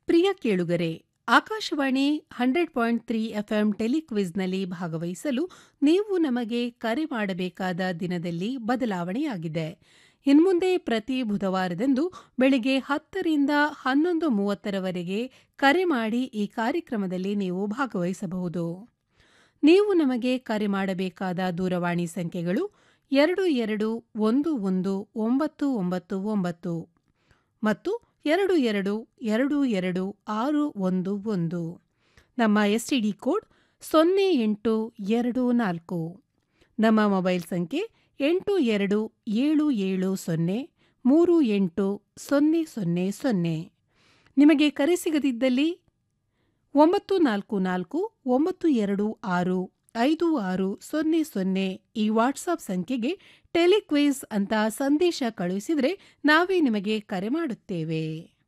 ಪ್ರಿಯ ಕೇಳುಗರೆ Akashvani hundred point three FM ಟೆಲಿಕ್ವಿಜ್ನಲ್ಲಿ ಭಾಗವಹಿಸಲು ನೀವು ನಮಗೆ ಕರೆ ಮಾಡಬೇಕಾದ ದಿನದಲ್ಲಿ ಬದಲಾವಣೆಯಾಗಿದೆ ಇನ್ಮುಂದೆ ಪ್ರತಿ ಬುಧವಾರದಂದು ಬೆಳಿಗ್ಗೆ ಹತ್ತರಿಂದ ಹನ್ನೊಂದು ಮೂವತ್ತರವರೆಗೆ ಕರೆ ಮಾಡಿ ಈ ಕಾರ್ಯಕ್ರಮದಲ್ಲಿ ನೀವು ಭಾಗವಹಿಸಬಹುದು ನೀವು ನಮಗೆ ಕರೆ ಮಾಡಬೇಕಾದ ದೂರವಾಣಿ ಸಂಖ್ಯೆಗಳು ಎರಡು ಎರಡು ಒಂದು ಒಂದು ಒಂಬತ್ತು ಒಂಬತ್ತು ಒಂಬತ್ತು ಮತ್ತು ಎರಡು ಎರಡು ಎರಡು ಎರಡು ಆರು ಒಂದು ಒಂದು ನಮ್ಮ ಎಸ್ಟಿಡಿ ಕೋಡ್ ಸೊನ್ನೆ ಎಂಟು ಎರಡು ನಾಲ್ಕು ನಮ್ಮ ಮೊಬೈಲ್ ಸಂಖ್ಯೆ ಎಂಟು ಎರಡು ಏಳು ಏಳು ಸೊನ್ನೆ ಮೂರು ಎಂಟು ಸೊನ್ನೆ ಸೊನ್ನೆ ಸೊನ್ನೆ ನಿಮಗೆ ಕರೆ ಸಿಗದಿದ್ದಲ್ಲಿ ಒಂಬತ್ತು ನಾಲ್ಕು ನಾಲ್ಕು ಒಂಬತ್ತು ಎರಡು ಆರು ಐದು ಆರು ಸೊನ್ನೆ ಸೊನ್ನೆ ಈ ವಾಟ್ಸಾಪ್ ಸಂಖ್ಯೆಗೆ ಟೆಲಿಕ್ವಿಸ್ ಅಂತ ಸಂದೇಶ ಕಳುಹಿಸಿದರೆ ನಾವೇ ನಿಮಗೆ ಕರೆ ಮಾಡುತ್ತೇವೆ